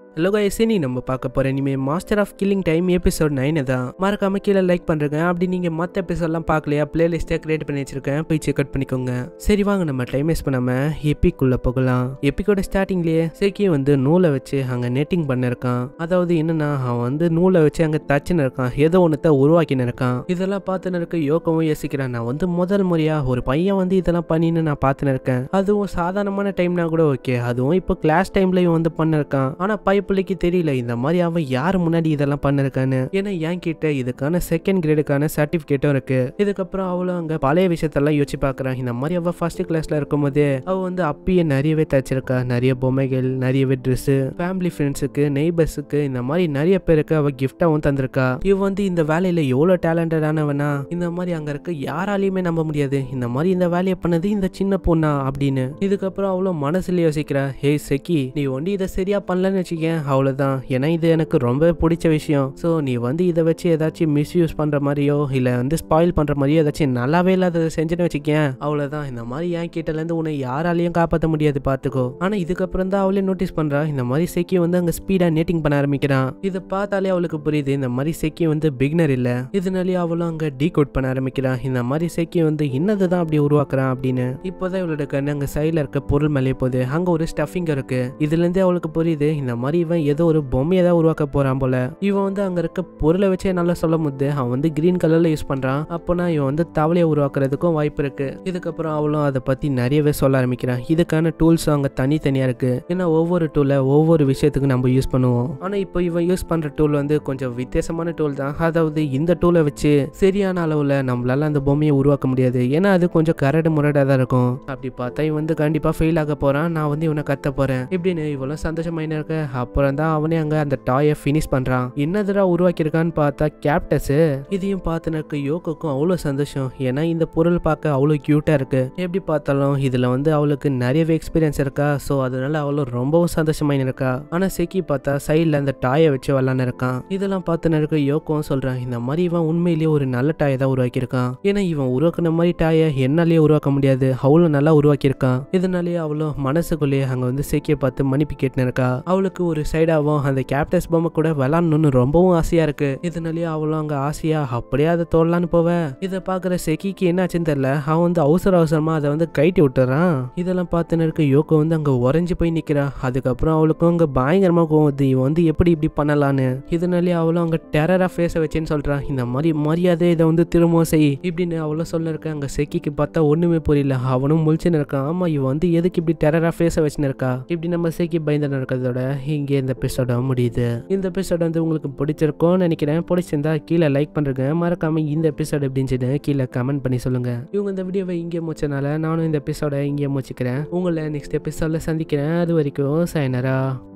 hello guys இனி நம்ம பார்க்க போற இனிமே master of killing time episode nine தான் மறக்காம கீழே லைக் பண்றேங்க அப்படி நீங்க மற்ற எபிசோட்லாம் பார்க்கலையா பிளேலிஸ்ட்டை கிரியேட் பண்ணி வச்சிருக்கேன் போய் செக் அவுட் பண்ணிக்கோங்க சரி வாங்க நம்ம டைம் வேஸ்ட் பண்ணாம எப்பிக்குள்ள போகலாம் எப்பிக்கோட ஸ்டார்டிங்லயே சேக்கி வந்து நூலை வச்சு அங்க நெட்டிங் பண்ணிருக்கான் அதாவது என்னன்னா அவன் வந்து நூலை வச்சு அங்க தச்சுன்னு இருக்கான் ஏதோ ஒன்றத்தை உருவாக்கின்னு இருக்கான் இதெல்லாம் பார்த்துன்னு இருக்க யோகவும் யோசிக்கிறான் நான் வந்து முதல் முறையா ஒரு பையன் வந்து இதெல்லாம் பண்ணின்னு நான் பார்த்துன்னு இருக்கேன் அதுவும் சாதாரணமான டைம்னா கூட ஓகே அதுவும் இப்போ கிளாஸ் டைம்ல இவன் வந்து பண்ணிருக்கான் ஆனா பைப்பிள்ளைக்கு தெரியல இந்த மாதிரி அவன் யார் முன்னாடி இதெல்லாம் பண்ணிருக்கான்னு ஏன்னா என் கிட்ட இதுக்கான செகண்ட் கிரேடுக்கான சர்டிபிகேட்டும் இருக்கு இதுக்கப்புறம் அவளும் அங்க பழைய விஷயத்தெல்லாம் யோசிச்சு பார்க்கறான் இந்த மாதிரி அவ ஃபர்ஸ்ட் கிளாஸ்ல இருக்கும்போதே அவ வந்து அப்பயே நிறையவே தச்சிருக்கா நிறைய பொம்மைகள் நிறையவே ட்ரெஸ் ஃபேமிலி ஃப்ரெண்ட்ஸுக்கு நெய்பர்ஸுக்கு இந்த மாதிரி நிறைய பேருக்கு அவ கிஃப்டாவும் தந்திருக்கா இவ வந்து இந்த வேலையில எவ்வளவு டேலண்டடானவனா இந்த மாதிரி அங்க இருக்க யாராலையுமே நம்ப முடியாது இந்த மாதிரி இந்த வேலையை பண்ணது இந்த சின்ன பொண்ணா அப்படின்னு இதுக்கப்புறம் அவ்வளோ மனசுல யோசிக்கிறா ஹே செக்கி நீ ஒண்டி இதை சரியா பண்ணலன்னு வச்சுக்கேன் அவ்வளவுதான் ஏன்னா இது எனக்கு ரொம்ப பிடிச்ச விஷயம் ஸோ நீ வந்து இதை வச்சு ஏதாச்சும் மிஸ்யூஸ் பண்ற மாதிரியோ இல்ல வந்து ஸ்பாயில் பண்ற மாதிரியோ ஏதாச்சும் நல்லாவே இல்லாததை செஞ்சுன்னு வச்சுக்கேன் அவ்வளவுதான் இந்த மாதிரி என் கிட்ட இருந்து உன்னை யாராலையும் காப்பாற்ற முடியாது பாத்துக்கோ ஆனா இதுக்கப்புறம் தான் அவளே நோட்டீஸ் பண்றா இந்த மாதிரி செக்கி வந்து அங்க ஸ்பீடா நேட்டிங் பண்ண ஆரம்பிக்கிறான் இதை பார்த்தாலே அவளுக்கு புரியுது இந்த மாதிரி செக்கி வந்து பிகினர் இல்ல இதனாலேயே அவளும் அங்க டீ கோட் பண்ண ஆரம்பிக்கிறான் இந்த மாதிரி செக்கி வந்து என்னதுதான் அப்படி உருவாக்குறான் அப்படின்னு இப்போதான் இவளோட கண்ணு அங்க சைடுல இருக்க பொருள் மேலே போகுது அங்க ஒரு ஸ்டஃபிங் இருக்கு இதுல இருந்தே அவளுக்கு புரியுது இந்த மாதிரி இவன் ஏதோ ஒரு பொம்மையை தான் உருவாக்க போறான் போல இவன் வந்து அங்க இருக்க பொருளை வச்சே நல்லா சொல்ல முது அவன் வந்து கிரீன் கலர்ல யூஸ் பண்றான் அப்போனா இவன் வந்து தவளையை உருவாக்குறதுக்கும் வாய்ப்பு இருக்கு இதுக்கப்புறம் அவளும் அதை பத்தி நிறையவே சொல்ல ஆரம்பிக்கிறான் இதுக்கான டூல்ஸ் அங்க தனித்தனியா இருக்கு ஏன்னா ஒவ்வொரு டூலை ஒவ்வொரு விஷயத்துக்கு நம்ம யூஸ் பண்ணுவோம் ஆனா இப்போ இவன் யூஸ் பண்ற டூல் வந்து கொஞ்சம் வித்தியாசமான டூல் தான் அதாவது இந்த டூலை வச்சு சரியான அளவுல நம்மளால அந்த பொம்மையை உருவாக்க முடியாது ஏன்னா அது கொஞ்சம் கரடு முரடா தான் இருக்கும் அப்படி பார்த்தா இவன் வந்து கண்டிப்பா ஃபெயில் ஆக போறான் நான் வந்து இவனை கத்த போறேன் இப்படின்னு இவ்வளவு சந்தோஷமாயின்னு இருக்க அப்புறம் தான் அவனே அங்க அந்த டாயை ஃபினிஷ் பண்றான் என்னதுடா உருவாக்கியிருக்கான்னு பார்த்தா கேப்டஸ் இதையும் பார்த்து எனக்கு யோகோக்கும் அவ்வளோ சந்தோஷம் ஏன்னா இந்த பொருள் பார்க்க அவ்வளோ க்யூட்டா இருக்கு எப்படி பார்த்தாலும் இதுல வந்து அவளுக்கு நிறையவே எக்ஸ்பீரியன்ஸ் இருக்கா ஸோ அதனால அவளும் ரொம்பவும் சந்தோஷமாயின்னு இருக்கா ஆனா செக்கி பார்த்தா சைடில் அந்த டாயை வச்சு விளாண்டு இருக்கான் இதெல்லாம் பார்த்து இருக்க யோகவும் சொல்றான் இந்த மாதிரி இவன் உண்மையிலேயே ஒரு நல்ல டாயை தான் உருவாக்கியிருக்கான் ஏன்னா இவன் உருவாக்குன மாதிரி டாயை என்னாலேயே உருவாக்க முடியாது அவ்வளோ நல்லா உருவாக்கியிருக்கான் இதனாலேயே அவளும் மனசுக்குள்ளேயே அங்க வந்து செக்கியை பார்த்து மன்னிப்பு கேட்டுன்னு இருக்கா அவளுக்கு ஒரு சைடாகவும் அந்த கேப்டஸ் பொம்மை கூட விளாடணும்னு ரொம்பவும் ஆசையா இருக்கு இதனாலேயே அவளும் அங்க ஆசையா அப்படியே அதை தோடலான்னு போவ இதை பாக்குற செக்கிக்கு என்னாச்சுன்னு தெரியல அவன் வந்து அவசர அவசரமா அதை வந்து கைட்டி விட்டுறான் இதெல்லாம் பார்த்துன்னு இருக்க யோகோ வந்து அங்க உறைஞ்சு போய் நிக்கிறா அதுக்கப்புறம் அவளுக்கும் அங்க பயங்கரமா கோவம் இவன் வந்து எப்படி இப்படி பண்ணலான்னு இதனாலேயே அவளும் அங்க டெரரா ஃபேஸ வச்சேன்னு சொல்றான் இந்த மாதிரி மரியாதை இதை வந்து திரும்பவும் செய் இப்படின்னு அவளும் சொல்ல இருக்க அங்க செக்கிக்கு பார்த்தா ஒண்ணுமே புரியல அவனும் முழிச்சுன்னு இருக்கான் ஆமா இவன் வந்து எதுக்கு இப்படி டெரரா ஃபேஸ வச்சுன்னு இருக்கா இப்படி நம்ம செக்கி பயந்து இருக்கிறதோட இங்கே இந்த எபிசோட முடியுது இந்த எபிசோட் வந்து உங்களுக்கு பிடிச்சிருக்கும்னு நினைக்கிறேன் பிடிச்சிருந்தா கீழே லைக் பண்ணுறேங்க மறக்காம இந்த எபிசோட் எப்படின்னு கீழே கமெண்ட் பண்ணி சொல்லுங்க இவங்க இந்த வீடியோவை இங்கே முடிச்சனால நானும் இந்த எபிசோட இங்கே முடிச்சுக்கிறேன் உங்களை நெக்ஸ்ட் எபிசோட்ல சந்திக்கிறேன் அது வரைக்கும் சைனரா